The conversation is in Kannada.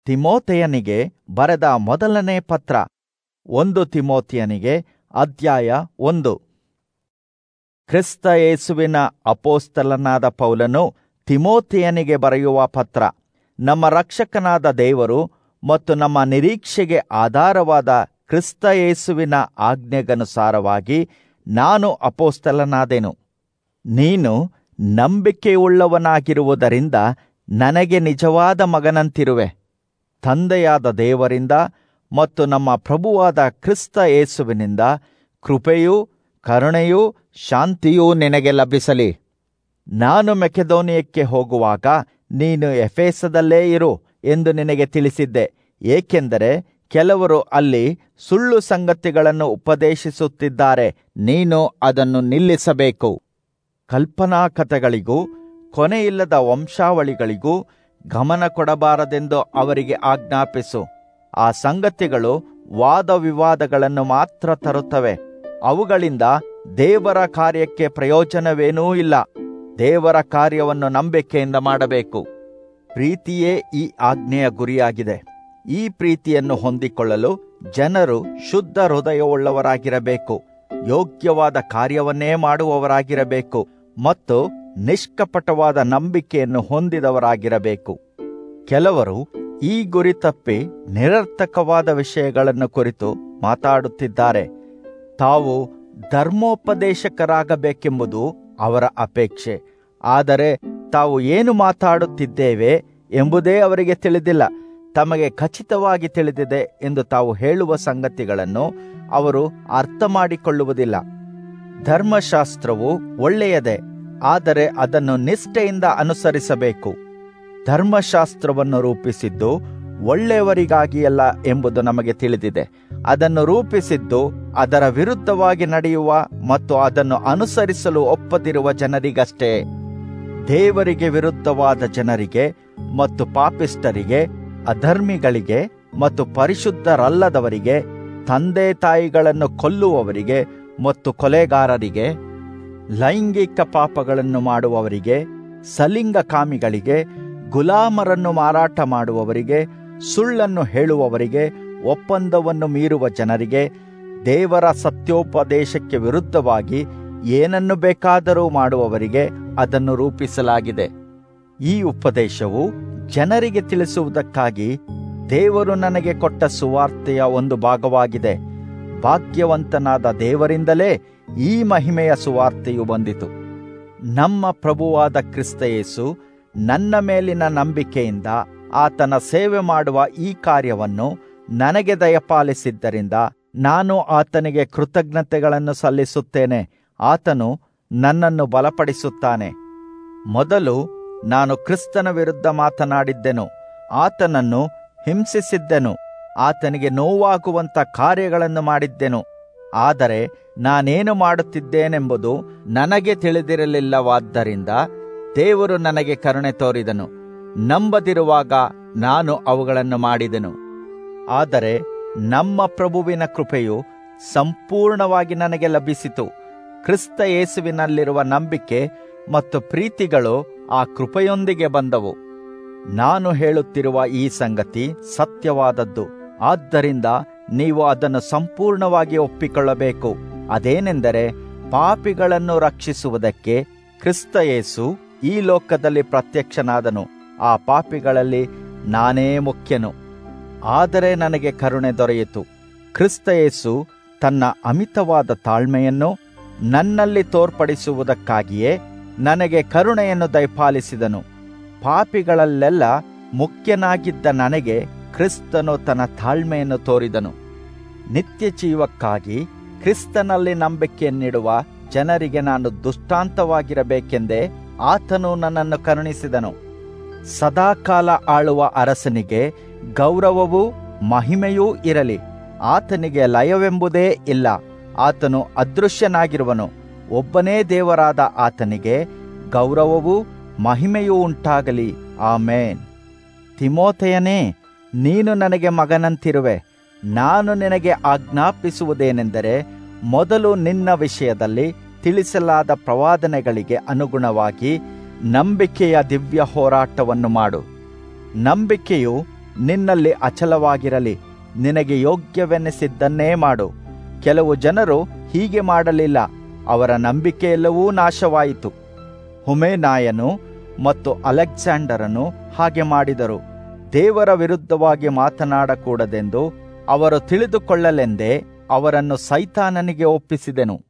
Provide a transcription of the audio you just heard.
ತಿಮೋತೆಯನಿಗೆ ಬರೆದ ಮೊದಲನೇ ಪತ್ರ ಒಂದು ತಿಮೋತಿಯನಿಗೆ ಅಧ್ಯಾಯ ಒಂದು ಕ್ರಿಸ್ತ ಯೇಸುವಿನ ಅಪೋಸ್ತಲನಾದ ಪೌಲನು ತಿಮೋತಿಯನಿಗೆ ಬರೆಯುವ ಪತ್ರ ನಮ್ಮ ರಕ್ಷಕನಾದ ದೇವರು ಮತ್ತು ನಮ್ಮ ನಿರೀಕ್ಷೆಗೆ ಆಧಾರವಾದ ಕ್ರಿಸ್ತ ಯೇಸುವಿನ ಆಜ್ಞೆಗನುಸಾರವಾಗಿ ನಾನು ಅಪೋಸ್ತಲನಾದೆನು ನೀನು ನಂಬಿಕೆಯುಳ್ಳವನಾಗಿರುವುದರಿಂದ ನನಗೆ ನಿಜವಾದ ಮಗನಂತಿರುವೆ ತಂದೆಯಾದ ದೇವರಿಂದ ಮತ್ತು ನಮ್ಮ ಪ್ರಭುವಾದ ಕ್ರಿಸ್ತ ಯೇಸುವಿನಿಂದ ಕೃಪೆಯೂ ಕರುಣೆಯೂ ಶಾಂತಿಯೂ ನಿನಗೆ ಲಭಿಸಲಿ ನಾನು ಮೆಕೆದೋನಿಯಕ್ಕೆ ಹೋಗುವಾಗ ನೀನು ಎಫೇಸದಲ್ಲೇ ಇರು ಎಂದು ನಿನಗೆ ತಿಳಿಸಿದ್ದೆ ಏಕೆಂದರೆ ಕೆಲವರು ಅಲ್ಲಿ ಸುಳ್ಳು ಸಂಗತಿಗಳನ್ನು ಉಪದೇಶಿಸುತ್ತಿದ್ದಾರೆ ನೀನು ಅದನ್ನು ನಿಲ್ಲಿಸಬೇಕು ಕಲ್ಪನಾ ಕಥೆಗಳಿಗೂ ಕೊನೆಯಿಲ್ಲದ ವಂಶಾವಳಿಗಳಿಗೂ ಗಮನ ಕೊಡಬಾರದೆಂದು ಅವರಿಗೆ ಆಜ್ಞಾಪಿಸು ಆ ಸಂಗತಿಗಳು ವಾದ ವಿವಾದಗಳನ್ನು ಮಾತ್ರ ತರುತ್ತವೆ ಅವುಗಳಿಂದ ದೇವರ ಕಾರ್ಯಕ್ಕೆ ಪ್ರಯೋಜನವೇನೂ ಇಲ್ಲ ದೇವರ ಕಾರ್ಯವನ್ನು ನಂಬಿಕೆಯಿಂದ ಮಾಡಬೇಕು ಪ್ರೀತಿಯೇ ಈ ಆಜ್ಞೆಯ ಗುರಿಯಾಗಿದೆ ಈ ಪ್ರೀತಿಯನ್ನು ಹೊಂದಿಕೊಳ್ಳಲು ಜನರು ಶುದ್ಧ ಹೃದಯವುಳ್ಳವರಾಗಿರಬೇಕು ಯೋಗ್ಯವಾದ ಕಾರ್ಯವನ್ನೇ ಮಾಡುವವರಾಗಿರಬೇಕು ಮತ್ತು ನಿಷ್ಕಪಟವಾದ ನಂಬಿಕೆಯನ್ನು ಹೊಂದಿದವರಾಗಿರಬೇಕು ಕೆಲವರು ಈ ಗುರಿ ತಪ್ಪಿ ನಿರರ್ಥಕವಾದ ವಿಷಯಗಳನ್ನು ಕುರಿತು ಮಾತಾಡುತ್ತಿದ್ದಾರೆ ತಾವು ಧರ್ಮೋಪದೇಶಕರಾಗಬೇಕೆಂಬುದು ಅವರ ಅಪೇಕ್ಷೆ ಆದರೆ ತಾವು ಏನು ಮಾತಾಡುತ್ತಿದ್ದೇವೆ ಎಂಬುದೇ ಅವರಿಗೆ ತಿಳಿದಿಲ್ಲ ತಮಗೆ ಖಚಿತವಾಗಿ ತಿಳಿದಿದೆ ಎಂದು ತಾವು ಹೇಳುವ ಸಂಗತಿಗಳನ್ನು ಅವರು ಅರ್ಥ ಮಾಡಿಕೊಳ್ಳುವುದಿಲ್ಲ ಧರ್ಮಶಾಸ್ತ್ರವು ಒಳ್ಳೆಯದೇ ಆದರೆ ಅದನ್ನು ನಿಷ್ಠೆಯಿಂದ ಅನುಸರಿಸಬೇಕು ಧರ್ಮಶಾಸ್ತ್ರವನ್ನು ರೂಪಿಸಿದ್ದು ಒಳ್ಳೆಯವರಿಗಾಗಿಯಲ್ಲ ಎಂಬುದು ನಮಗೆ ತಿಳಿದಿದೆ ಅದನ್ನು ರೂಪಿಸಿದ್ದು ಅದರ ವಿರುದ್ಧವಾಗಿ ನಡೆಯುವ ಮತ್ತು ಅದನ್ನು ಅನುಸರಿಸಲು ಒಪ್ಪದಿರುವ ಜನರಿಗಷ್ಟೇ ದೇವರಿಗೆ ವಿರುದ್ಧವಾದ ಜನರಿಗೆ ಮತ್ತು ಪಾಪಿಷ್ಟರಿಗೆ ಅಧರ್ಮಿಗಳಿಗೆ ಮತ್ತು ಪರಿಶುದ್ಧರಲ್ಲದವರಿಗೆ ತಂದೆ ತಾಯಿಗಳನ್ನು ಕೊಲ್ಲುವವರಿಗೆ ಮತ್ತು ಕೊಲೆಗಾರರಿಗೆ ಲೈಂಗಿಕ ಪಾಪಗಳನ್ನು ಮಾಡುವವರಿಗೆ ಸಲಿಂಗಕಾಮಿಗಳಿಗೆ ಗುಲಾಮರನ್ನು ಮಾರಾಟ ಮಾಡುವವರಿಗೆ ಸುಳ್ಳನ್ನು ಹೇಳುವವರಿಗೆ ಒಪ್ಪಂದವನ್ನು ಮೀರುವ ಜನರಿಗೆ ದೇವರ ಸತ್ಯೋಪದೇಶಕ್ಕೆ ವಿರುದ್ಧವಾಗಿ ಏನನ್ನು ಬೇಕಾದರೂ ಮಾಡುವವರಿಗೆ ಅದನ್ನು ರೂಪಿಸಲಾಗಿದೆ ಈ ಉಪದೇಶವು ಜನರಿಗೆ ತಿಳಿಸುವುದಕ್ಕಾಗಿ ದೇವರು ನನಗೆ ಕೊಟ್ಟ ಸುವಾರ್ತೆಯ ಒಂದು ಭಾಗವಾಗಿದೆ ಭಾಗ್ಯವಂತನಾದ ದೇವರಿಂದಲೇ ಈ ಮಹಿಮೆಯ ಸುವಾರ್ತೆಯು ಬಂದಿತು ನಮ್ಮ ಪ್ರಭುವಾದ ಕ್ರಿಸ್ತಯೇಸು ನನ್ನ ಮೇಲಿನ ನಂಬಿಕೆಯಿಂದ ಆತನ ಸೇವೆ ಮಾಡುವ ಈ ಕಾರ್ಯವನ್ನು ನನಗೆ ದಯಪಾಲಿಸಿದ್ದರಿಂದ ನಾನು ಆತನಿಗೆ ಕೃತಜ್ಞತೆಗಳನ್ನು ಸಲ್ಲಿಸುತ್ತೇನೆ ಆತನು ನನ್ನನ್ನು ಬಲಪಡಿಸುತ್ತಾನೆ ಮೊದಲು ನಾನು ಕ್ರಿಸ್ತನ ವಿರುದ್ಧ ಮಾತನಾಡಿದ್ದೆನು ಆತನನ್ನು ಹಿಂಸಿಸಿದ್ದೆನು ಆತನಿಗೆ ನೋವಾಗುವಂತ ಕಾರ್ಯಗಳನ್ನು ಮಾಡಿದ್ದೆನು ಆದರೆ ನಾನೇನು ಮಾಡುತ್ತಿದ್ದೇನೆಂಬುದು ನನಗೆ ತಿಳಿದಿರಲಿಲ್ಲವಾದ್ದರಿಂದ ದೇವರು ನನಗೆ ಕರುಣೆ ತೋರಿದನು ನಂಬದಿರುವಾಗ ನಾನು ಅವುಗಳನ್ನು ಮಾಡಿದೆನು ಆದರೆ ನಮ್ಮ ಪ್ರಭುವಿನ ಕೃಪೆಯು ಸಂಪೂರ್ಣವಾಗಿ ನನಗೆ ಲಭಿಸಿತು ಕ್ರಿಸ್ತ ಯೇಸುವಿನಲ್ಲಿರುವ ನಂಬಿಕೆ ಮತ್ತು ಪ್ರೀತಿಗಳು ಆ ಕೃಪೆಯೊಂದಿಗೆ ಬಂದವು ನಾನು ಹೇಳುತ್ತಿರುವ ಈ ಸಂಗತಿ ಸತ್ಯವಾದದ್ದು ಆದ್ದರಿಂದ ನೀವು ಅದನ್ನು ಸಂಪೂರ್ಣವಾಗಿ ಒಪ್ಪಿಕೊಳ್ಳಬೇಕು ಅದೇನೆಂದರೆ ಪಾಪಿಗಳನ್ನು ರಕ್ಷಿಸುವುದಕ್ಕೆ ಕ್ರಿಸ್ತ ಯೇಸು ಈ ಲೋಕದಲ್ಲಿ ಪ್ರತ್ಯಕ್ಷನಾದನು ಆ ಪಾಪಿಗಳಲ್ಲಿ ನಾನೇ ಮುಖ್ಯನು ಆದರೆ ನನಗೆ ಕರುಣೆ ದೊರೆಯಿತು ಕ್ರಿಸ್ತ ಯೇಸು ತನ್ನ ಅಮಿತವಾದ ತಾಳ್ಮೆಯನ್ನು ನನ್ನಲ್ಲಿ ತೋರ್ಪಡಿಸುವುದಕ್ಕಾಗಿಯೇ ನನಗೆ ಕರುಣೆಯನ್ನು ದಯಪಾಲಿಸಿದನು ಪಾಪಿಗಳಲ್ಲೆಲ್ಲ ಮುಖ್ಯನಾಗಿದ್ದ ನನಗೆ ಕ್ರಿಸ್ತನು ತನ್ನ ತಾಳ್ಮೆಯನ್ನು ತೋರಿದನು ನಿತ್ಯ ಜೀವಕ್ಕಾಗಿ ಕ್ರಿಸ್ತನಲ್ಲಿ ನಂಬಿಕೆಯನ್ನಿಡುವ ಜನರಿಗೆ ನಾನು ದುಷ್ಟಾಂತವಾಗಿರಬೇಕೆಂದೇ ಆತನು ನನ್ನನ್ನು ಕರುಣಿಸಿದನು ಸದಾಕಾಲ ಆಳುವ ಅರಸನಿಗೆ ಗೌರವವೂ ಮಹಿಮೆಯೂ ಇರಲಿ ಆತನಿಗೆ ಲಯವೆಂಬುದೇ ಇಲ್ಲ ಆತನು ಅದೃಶ್ಯನಾಗಿರುವನು ಒಬ್ಬನೇ ದೇವರಾದ ಆತನಿಗೆ ಗೌರವವೂ ಮಹಿಮೆಯೂ ಉಂಟಾಗಲಿ ಆಮೇನ್ ತಿಮೋತೆಯನೇ ನೀನು ನನಗೆ ಮಗನಂತಿರುವೆ ನಾನು ನಿನಗೆ ಆಜ್ಞಾಪಿಸುವುದೇನೆಂದರೆ ಮೊದಲು ನಿನ್ನ ವಿಷಯದಲ್ಲಿ ತಿಳಿಸಲಾದ ಪ್ರವಾದನೆಗಳಿಗೆ ಅನುಗುಣವಾಗಿ ನಂಬಿಕೆಯ ದಿವ್ಯ ಹೋರಾಟವನ್ನು ಮಾಡು ನಂಬಿಕೆಯು ನಿನ್ನಲ್ಲಿ ಅಚಲವಾಗಿರಲಿ ನಿನಗೆ ಯೋಗ್ಯವೆನಿಸಿದ್ದನ್ನೇ ಮಾಡು ಕೆಲವು ಜನರು ಹೀಗೆ ಮಾಡಲಿಲ್ಲ ಅವರ ನಂಬಿಕೆಯೆಲ್ಲವೂ ನಾಶವಾಯಿತು ಹುಮೇನಾಯನು ಮತ್ತು ಅಲೆಕ್ಸಾಂಡರನು ಹಾಗೆ ಮಾಡಿದರು ದೇವರ ವಿರುದ್ಧವಾಗಿ ಮಾತನಾಡಕೂಡದೆಂದು ಅವರು ತಿಳಿದುಕೊಳ್ಳಲೆಂದೇ ಅವರನ್ನು ಸೈತಾನನಿಗೆ ಒಪ್ಪಿಸಿದೆನು